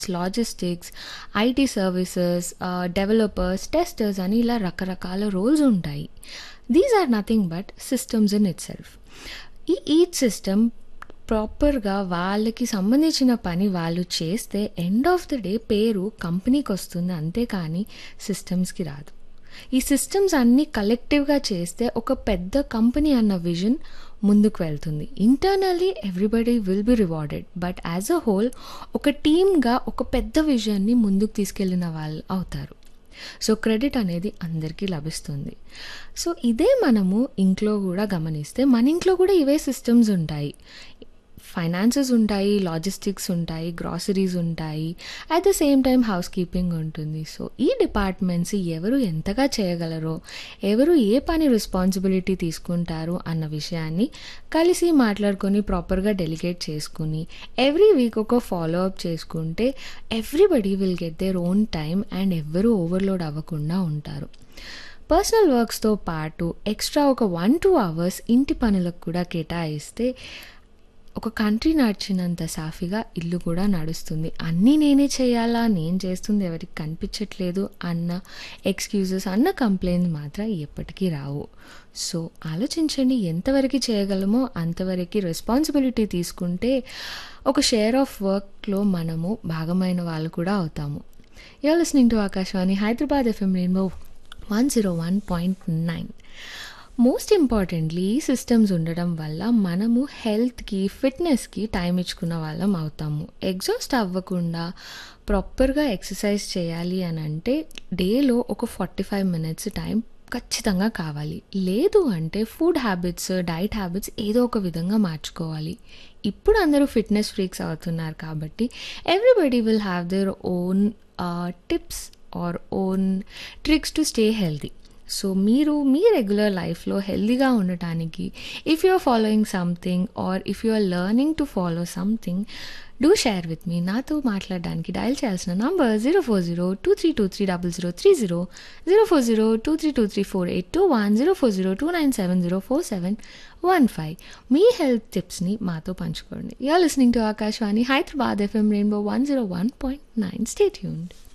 Logistics, IT services, uh, developers, testers అని ఇలా రకరకాల రోల్స్ ఉంటాయి. These are nothing but systems in itself. ఈ ఈచ్ సిస్టమ్ ప్రాపర్‌గా వాళ్ళకి సంబంధించిన పని వాళ్ళు చేస్తే ఎండ్ ఆఫ్ ద డే పేరు కంపెనీకొస్తుంది అంతేకానీ సిస్టమ్స్‌కి రాదు. ఈ సిస్టమ్స్ అన్నీ కలెక్టివ్‌గా చేస్తే ఒక పెద్ద కంపెనీ అన్న విజన్ ముందుకు వెళ్తుంది. Internally everybody will be rewarded. But as a whole ఒక టీమ్‌గా ఒక పెద్ద విజన్‌ని ముందుకు తీసుకెళ్ళిన వాళ్ళు అవుతారు. సో, క్రెడిట్ అనేది అందరికీ లభిస్తుంది. సో, ఇదే మనము ఇంట్లో గూడా గమనిస్తే మన ఇంట్లో గూడా ఇవే సిస్టమ్స్ ఉంటాయి. ఫైనాన్సెస్ ఉంటాయి, లాజిస్టిక్స్ ఉంటాయి, గ్రాసరీస్ ఉంటాయి. At the same time housekeeping ఉంటుంది. సో, ఈ డిపార్ట్‌మెంట్స్ ఎవరు ఎంతగా చేయగలరో, ఎవరు ఏ పని రెస్పాన్సిబిలిటీ తీసుకుంటారు అన్న విషయాన్ని కలిసి మాట్లాడుకొని ప్రాపర్‌గా డెలిగేట్ చేసుకొని ఎవ్రీ వీక్ ఒక ఫాలో అప్ చేసుకుంటే everybody will get their own time and ఎవ్వరూ ఓవర్‌లోడ్ అవ్వకుండా ఉంటారు. పర్సనల్ వర్క్స్‌తో పాటు ఎక్స్‌ట్రా ఒక 1, 2 అవర్స్ ఇంటి పనులకు కూడా కేటాయిస్తే ఒక కంట్రీ నడిచినంత సాఫీగా ఇల్లు కూడా నడుస్తుంది. అన్నీ నేనే చేయాలా? నేను చేస్తుంది ఎవరికీ కనిపించట్లేదు అన్న ఎక్స్‌క్యూజెస్, అన్న కంప్లెయింట్స్ మాత్రం ఎప్పటికీ రావు. సో, ఆలోచించండి ఎంతవరకి చేయగలమో అంతవరకి రెస్పాన్సిబిలిటీ తీసుకుంటే ఒక షేర్ ఆఫ్ వర్క్‌లో మనము భాగమైన వాళ్ళు కూడా అవుతాము. You are listening to Akashvani Hyderabad FM rainbow 101.9 most importantly ఈ సిస్టమ్స్ ఉండడం వల్ల మనము హెల్త్‌కి, ఫిట్‌నెస్‌కి టైమ్ ఇచ్చుకున్న వాళ్ళం అవుతాము. ఎగ్జాస్ట్ అవ్వకుండా ప్రాపర్‌గా ఎక్సర్సైజ్ చేయాలి అనంటే డేలో ఒక 45 మినిట్స్ టైం ఖచ్చితంగా కావాలి. లేదు అంటే ఫుడ్ హ్యాబిట్స్, డైట్ హ్యాబిట్స్ ఏదో ఒక విధంగా మార్చుకోవాలి. ఇప్పుడు అందరూ ఫిట్‌నెస్ ఫ్రీక్స్ అవుతున్నారు కాబట్టి everybody will have their own ah, tips or own tricks to stay healthy. So, మీరు మీ రెగ్యులర్ లైఫ్‌లో హెల్తీగా ఉండటానికి if you are following something or if you are learning to follow something do share with మీ. నాతో మాట్లాడడానికి dial చేయాల్సిన number 04023230030, 04023234821, 04029704715 మీ health టిప్స్‌ని మాతో పంచుకోండి. You are listening to Akashvani Hyderabad FM rainbow 101.9 stay tuned.